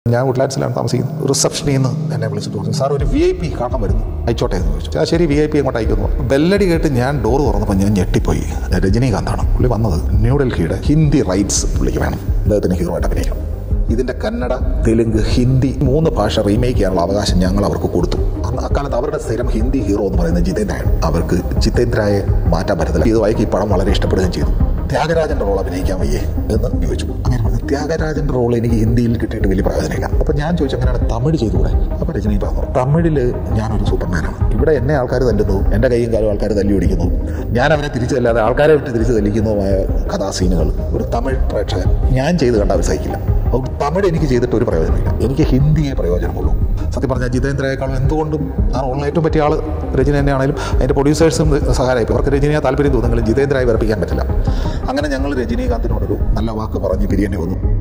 ഞാൻ വുഡ്ലാൻഡ്സിലാണ് താമസിക്കുന്നത് റിസപ്ഷനിൽ നിന്ന് എന്നെ വിളിച്ചിട്ട് പറഞ്ഞു സാർ ഒരു വി ഐ പി കാണാൻ വരുന്നു അയച്ചോട്ടെ എന്ന് ചോദിച്ചു ആ ശരി വി ഐ പി അങ്ങോട്ട് അയക്കുന്നു ബെല്ലടി കേട്ട് ഞാൻ ഡോർ തുറന്നപ്പോൾ ഞാൻ ഞെട്ടിപ്പോയി രജനീകാന്താണ് പുള്ളി വന്നത് ന്യൂഡൽഹിയുടെ ഹിന്ദി റൈറ്റ്സ് പുള്ളിക്ക് വേണം അദ്ദേഹത്തിന് ഹീറോ ആയിട്ട് അഭിനയിക്കണം ഇതിൻ്റെ കന്നഡ തെലുങ്ക് ഹിന്ദി മൂന്ന് ഭാഷ റീമേക്ക് ചെയ്യാനുള്ള അവകാശം ഞങ്ങൾ അവർക്ക് കൊടുത്തു അന്ന് അക്കാലത്ത് അവരുടെ സ്ഥിരം ഹിന്ദി ഹീറോ എന്ന് പറയുന്നത് ജിതേന്ദ്രയാണ് അവർക്ക് ജിതേന്ദ്രയെ മാറ്റാൻ പറ്റത്തില്ല ഇത് വായിക്ക് ഈ പടം വളരെ ഇഷ്ടപ്പെടുകയും ചെയ്തു ത്യാഗരാജന്റെ റോൾ അഭിനയിക്കാൻ വയ്യേ എന്ന് ചോദിച്ചു അങ്ങനെ പറഞ്ഞു ത്യാഗരാജന്റെ റോൾ എനിക്ക് ഹിന്ദിയിൽ കിട്ടിയിട്ട് വലിയ പ്രയോജനമില്ല അപ്പോൾ ഞാൻ ചോദിച്ചു അങ്ങനെയാണ് തമിഴ് ചെയ്തുകൂടെ അപ്പോൾ രജനി പറഞ്ഞു തമിഴിൽ ഞാനൊരു സൂപ്പർമാനാണ് ഇവിടെ എന്നെ ആൾക്കാർ തല്ലുന്നു എൻ്റെ കൈയും കാലും ആൾക്കാർ തല്ലി ഓടിക്കുന്നു ഞാൻ അവരെ തിരിച്ചു തല്ലാതെ ആൾക്കാരെ വിട്ട് തിരിച്ചു തല്ലിക്കുന്നതുമായ കഥാസീനുകൾ ഒരു തമിഴ് പ്രേക്ഷകൻ ഞാൻ ചെയ്ത് കണ്ട അവർ സഹിക്കില്ല അതുകൊണ്ട് തമിഴ് എനിക്ക് ചെയ്തിട്ട് ഒരു പ്രയോജനമില്ല എനിക്ക് ഹിന്ദിയെ പ്രയോജനമുള്ളൂ സത്യം പറഞ്ഞാൽ ജിതേന്ദ്രയെക്കാളും എന്തുകൊണ്ടും ആ റോളിന് ഏറ്റവും പറ്റിയ ആൾ രജനി തന്നെയാണെങ്കിലും അതിൻ്റെ പ്രൊഡ്യൂസേഴ്സും സഹായമായി അവർക്ക് രജനിയെ താല്പര്യം തോന്നുമെങ്കിലും ജിതേന്ദ്രയെ വിറപ്പിക്കാൻ പറ്റില്ല അങ്ങനെ ഞങ്ങൾ രജനീകാന്തിനോടൊരു നല്ല വാക്ക് പറഞ്ഞ് പിരിയേണ്ടി വന്നു